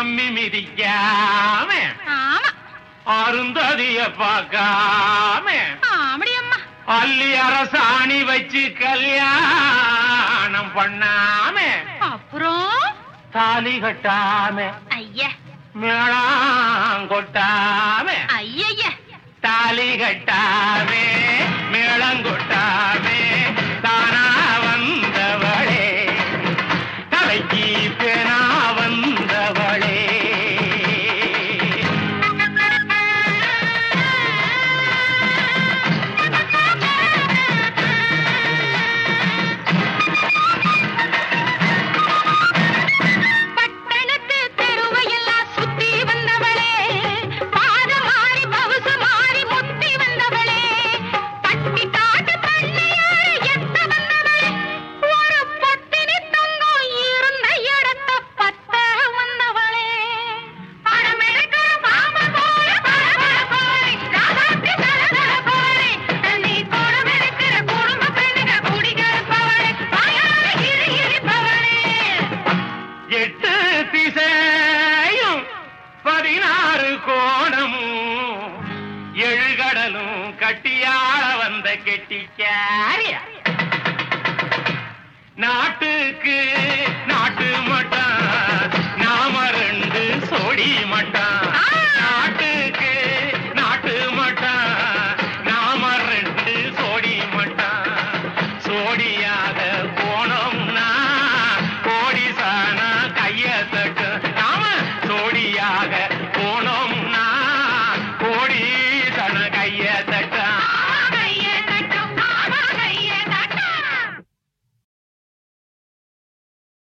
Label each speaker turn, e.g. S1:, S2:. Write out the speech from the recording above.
S1: அம்மி மிதிக்காம
S2: ஆமா
S1: அருந்ததிய பார்க்காம
S2: ஆமடி அம்மா
S1: அள்ளி அரசாணி வச்சு கல்யாணம் பண்ணாம
S2: அப்புறம்
S1: தாலி கட்டாம
S2: ஐயா
S1: மேளம் கொட்டாம
S2: ஐயய்ய
S1: தாலி கட்டாமே மேளம் கொட்டாமே தானா வந்தவளே தலைக்கு பேனா வந்தவளே
S2: பட்டணத்து தெருவையெல்லாம் சுத்தி வந்தவளே பாத மாறி பவுசு மாறி முத்தி வந்தவளே பட்டி காட்டு பண்ணையாறு எத்த வந்தவளே ஒரு பத்தினி தங்கம் இருந்த இடத்த பத்த வந்தவளே படமெடுக்கிற பாம்பு போல படபட போலே ராதாத்தி தலதல போலே நீ குடமெடுக்கிற குடும்ப பெண்ணுக குடிக்கிறப்பவளே வாயால இரு இருப்பவளே
S1: எட்டு திசையும் பதினாறு கோணமும் எழுகடலும் கட்டியாள வந்த கெட்டிக்காரிய நாட்டுக்கு நாட்டு மட்டம் நாம ரெண்டு சோடி மட்டம்